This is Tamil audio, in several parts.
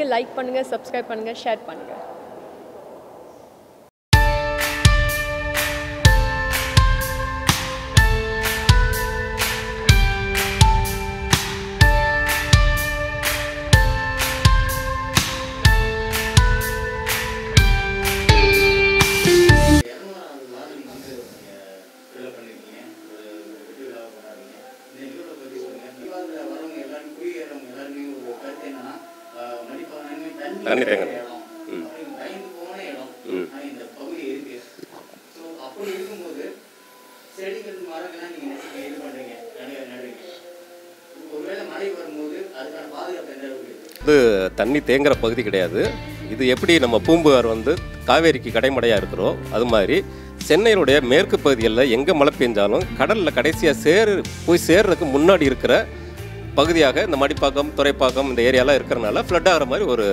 பிடிச்சிருக்கு லைக் பண்ணுங்கள் சப்ஸ்கிரைப் பண்ணுங்கள் ஷேர் பண்ணுங்கள் இரநூறாவது வாரம் நீங்கள் வந்து ஃபில்அப் பண்ணியிருக்கீங்க ஒரு வெற்றி விழாவை கொண்டாடுறீங்க இந்த நிகழ்வை பற்றி சொல்லுங்கள் நிகழ்வாதில் வரவங்க எல்லாரும் குடியேறவங்க எல்லாருமே ஒரு கருத்து என்னன்னா ஆஹ் மடிப்பாங்க தண்ணி தண்ணி இருக்கிற தேங்கணும். இடம் ம். அப்படின்னு பயந்து போன இடம் ம். ஆனால் இந்த பகுதி இருக்கு ஸோ அப்படி இருக்கும்போது செடிகள் மரங்கள்லாம் நீங்கள் இது பண்ணுறீங்க நடு நடுறீங்க ஒருவேளை மழை வரும்போது அதுக்கான பாதுகாப்பு எந்த அளவுக்கு இருக்கு இது தண்ணி தேங்குற பகுதி கிடையாது இது எப்படி நம்ம பூம்புகார் வந்து காவேரிக்கு கடைமடையாக இருக்கிறோம் அது மாதிரி சென்னையினுடைய மேற்கு பகுதிகளில் எங்கே மழை பெஞ்சாலும் கடலில் கடைசியாக சேர் போய் சேர்றதுக்கு முன்னாடி இருக்கிற பகுதியாக இந்த மடிப்பாக்கம் துறைப்பாக்கம் இந்த ஏரியாலாம் இருக்கிறனால ஃப்ளட் ஆகிற மாதிரி ஒரு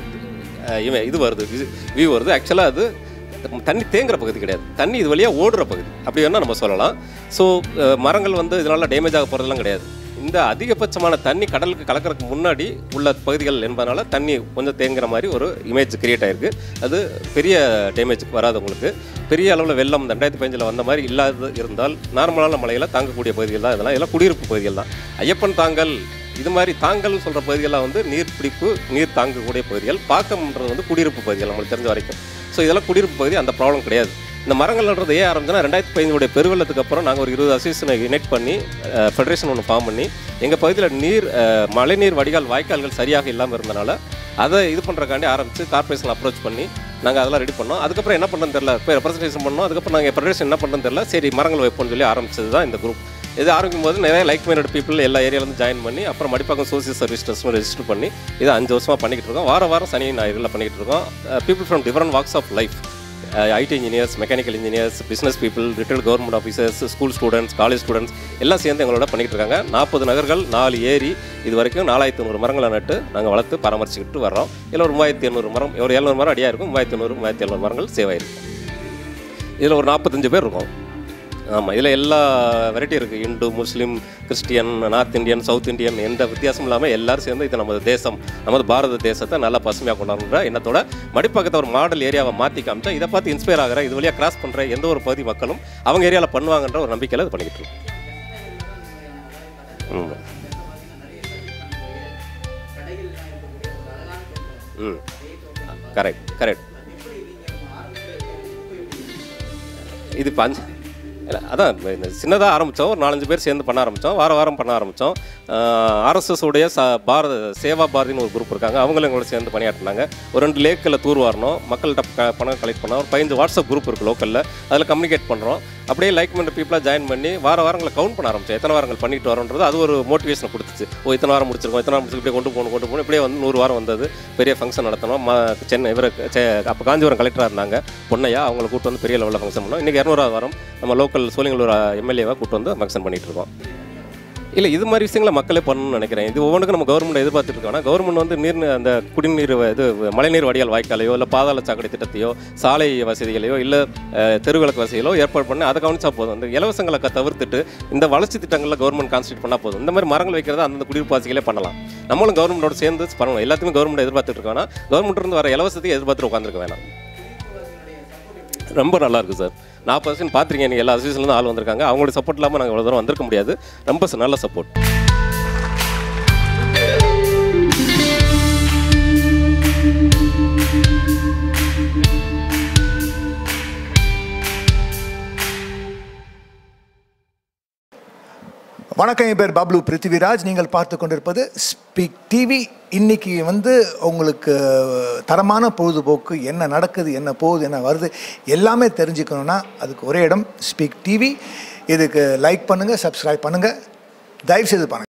அஹ், இவன் இது வருது வியூ வருது ஆக்சுவலாக அது தண்ணி தேங்குற பகுதி கிடையாது தண்ணி இது வழியாக ஓடுற பகுதி அப்படி வேணால் நம்ம சொல்லலாம் ஸோ மரங்கள் வந்து இதனால் டேமேஜ் ஆக போகிறதெல்லாம் கிடையாது இந்த அதிகபட்சமான தண்ணி கடலுக்கு கலக்கறதுக்கு முன்னாடி உள்ள பகுதிகள் என்பதனால தண்ணி கொஞ்சம் தேங்குற மாதிரி ஒரு இமேஜ் கிரியேட் ஆயிருக்கு அது பெரிய டேமேஜ் வராது உங்களுக்கு பெரிய அளவில் வெள்ளம் ரெண்டாயிரத்தி பதினஞ்சில் வந்த மாதிரி இல்லாத இருந்தால் நார்மலான மலையில் தாங்கக்கூடிய பகுதிகள் தான் இதெல்லாம் இதெல்லாம் குடியிருப்பு பகுதிகள் தான் ஐயப்பன் தாங்கல் இது மாதிரி தாங்கல் சொல்கிற பகுதிகள்லாம் வந்து நீர் பிடிப்பு நீர் தாங்கக்கூடிய பகுதிகள் பாக்கம்ன்றது வந்து குடியிருப்பு பகுதிகள் நம்மளுக்கு தெரிஞ்ச வரைக்கும் ஸோ இதெல்லாம் குடியிருப்பு பகுதி அந்த ப்ராப்ளம் கிடையாது இந்த மரங்கள் நடுறது ஏன் ஆரம்பிச்சுன்னா ரெண்டாயிரத்தி பதினஞ்சுடைய பெருவெள்ளத்துக்கு அப்புறம் நாங்கள் ஒரு இருபது அசோசியேஷனை யுனைட் பண்ணி ஃபெடரேஷன் ஒன்று ஃபார்ம் பண்ணி எங்கள் பகுதியில் நீர் அஹ், மழைநீர் வடிகால் வாய்க்கால்கள் சரியாக இல்லாமல் இருந்தனால அதை இது பண்ணுறக்காண்டி ஆரம்பித்து கார்பரேஷன் அப்ரோச் பண்ணி நாங்கள் அதெல்லாம் ரெடி பண்ணோம் அதுக்கப்புறம் என்ன பண்ணுறதுன்னு தெரியல இப்போ ரெப்ரஸன்டேஷன் பண்ணோம் அதுக்கப்புறம் நாங்கள் ஃபெடரேஷன் என்ன பண்ணுறதுன்னு தெரியல சரி மரங்கள் வைப்போம்னு சொல்லி ஆரம்பிச்சது தான் இந்த குரூப் இது ஆரம்பிக்கும் போது நிறைய லைக் மைண்டட் பீப்புள் எல்லா ஏரியாவிலேருந்து ஜாயின் பண்ணி அப்புறம் மடிப்பாக்கம் சோசியல் சர்வீஸ் ட்ரஸ்ட்னு ரெஜிஸ்டர் பண்ணி இதை அஞ்சு வருஷமாக பண்ணிக்கிட்டு இருக்கோம் வார வாரம் சனி ஞாயிறுல பண்ணிக்கிட்டு இருக்கோம் people from different walks of life IT engineers mechanical engineers business people retired government officers school students college students எல்லாம் சேர்ந்து எங்களோட பண்ணிக்கிட்டு இருக்காங்க நாற்பது நகர்கள் நாலு ஏரி இது வரைக்கும் நாலாயிரத்தி ஐநூறு மரங்களை நட்டு நாங்கள் வளர்த்து பராமரிச்சுக்கிட்டு வர்றோம் இதில் ஒரு மூவாயிரத்தி எண்ணூறு மரம் ஒரு எழுநூறு மரம் அடியாக இருக்கும் மூவாயிரத்தி எண்ணூறு மூவாயிரத்தி எழுநூறு மரங்கள் சேவாயிருக்கு இதில் ஒரு நாற்பத்தஞ்சு பேர் இருக்கும் ஆமாம் இதில் எல்லா வெரைட்டி இருக்குது Hindu Muslim Christian north Indian south Indian எந்த வித்தியாசமும் இல்லாமல் எல்லாரும் சேர்ந்து இது நமது தேசம் நமது பாரத தேசத்தை நல்லா பசுமையாக கொண்டாடுற எண்ணத்தோட மடிப்பக்கத்தை ஒரு மாடல் ஏரியாவை மாற்றி காமிச்சா இதை பார்த்து இன்ஸ்பயர் ஆகிற இது வழியாக கிராஸ் பண்ணுற எந்த ஒரு பகுதி மக்களும் அவங்க ஏரியாவில் பண்ணுவாங்கன்ற ஒரு நம்பிக்கையில் இது பண்ணிக்கிட்டு இருக்கோம் ஆமாம் ம் கரெக்ட் கரெக்ட் இது இப்போ அஞ்சு இல்ல, அதான் இப்ப இந்த சின்னதாக ஆரம்பித்தோம் ஒரு நாலஞ்சு பேர் சேர்ந்து பண்ண ஆரம்பித்தோம் வார வாரம் பண்ண ஆரம்பித்தோம் ஆர்எஸ்எஸ் உடைய ச பாரத சேவா பாரதின்னு ஒரு குரூப் இருக்காங்க அவங்களும் எங்களோட சேர்ந்து பணியாற்றினாங்க ஒரு ரெண்டு லேக்கில் தூர் வரணும் மக்கள்கிட்ட க- பணம் கலெக்ட் பண்ணோம் ஒரு பதினஞ்சு வாட்ஸ்அப் குரூப் இருக்குது லோக்கலில் அதில் கம்யூனிகேட் பண்ணுறோம் அப்படியே லைக் பண்ணுற பீப்புளாக ஜாயின் பண்ணி வார வாரங்களை கவுண்ட் பண்ண ஆரம்பிச்சோம் எத்தனை வாரங்கள் பண்ணிட்டு வரோன்றது அது ஒரு மோட்டிவேஷனை கொடுத்துச்சு ஓ இத்தனை வாரம் முடிச்சிருக்கோம் இத்தனை வாரம் முடிச்சு இப்படியே கொண்டு போகணும் கொண்டு போகணும் இப்படியே வந்து நூறு வாரம் வந்தது பெரிய ஃபங்க்ஷன் நடத்தணும் ம சென்னை இவர் அப்போ காஞ்சிபுரம் கலெக்டராக இருந்தாங்க பொன்னையா அவங்கள கூட்டு வந்து பெரிய லெவலில் ஃபங்க்ஷன் பண்ணோம் இன்றைக்கி இரநூறாவது வாரம் நம்ம லோக்கல் சோழிங்களூர் எம்எல்ஏவை கூட்டு வந்து ஃபங்க்ஷன் பண்ணிட்டு இருக்கோம் இல்லை இது மாதிரி விஷயங்களை மக்களே பண்ணணும்னு நினைக்கிறேன் இது ஒவ்வொன்றுக்கும் நம்ம கவர்மெண்ட் எதிர்பார்த்துட்டு இருக்கோம் ஆனால் கவர்மெண்ட் வந்து நீர் அந்த குடிநீர் வ- இது மழைநீர் வடிகால் வாய்க்காலையோ இல்லை பாதாள சாக்கடை திட்டத்தையோ சாலை வசதிகளையோ இல்லை தெருவிளக்கு வசதிகளோ ஏற்பாடு பண்ணி அதை கவனிச்சா போதும் இந்த இலவசங்களை க- தவிர்த்துட்டு இந்த வளர்ச்சி திட்டங்களில் கவர்மெண்ட் கான்சன்ட்ரேட் பண்ணால் போதும் இந்த மாதிரி மரங்கள் வைக்கிறத அந்தந்த குடியிருப்பாசிகளே பண்ணலாம் நம்மளும் கவர்மெண்டோட சேர்ந்து பண்ணணும் எல்லாத்தையுமே கவர்மெண்ட் எதிர்பார்த்துட்டு இருக்கோம் ஆனால் கவர்மெண்ட் இருந்து வர இலவசத்தையும் எதிர்பார்த்துட்டு உட்காந்துருக்க வேணாம் ரொம்ப நல்லா இருக்கு சார் நாற்பது பர்சன்ட் பார்த்துருக்கீங்க நீங்கள் எல்லா அசோசியேஷன்லேருந்து ஆள் வந்திருக்காங்க அவங்களோட சப்போர்ட் இல்லாமல் நாங்கள் இவ்வளோ தூரம் வந்திருக்க முடியாது ரொம்ப ச- நல்ல சப்போர்ட் வணக்கம் என் பேர் பாப்லு பிருத்திவிராஜ் நீங்கள் பார்த்து கொண்டிருப்பது ஸ்பீக் டிவி இன்னைக்கு வந்து உங்களுக்கு தரமான பொழுதுபோக்கு என்ன நடக்குது என்ன போகுது என்ன வருது எல்லாமே தெரிஞ்சுக்கணுன்னா அதுக்கு ஒரே இடம் ஸ்பீக் டிவி இதுக்கு லைக் பண்ணுங்கள் சப்ஸ்கிரைப் பண்ணுங்கள் தயவு செய்து பண்ணுங்கள்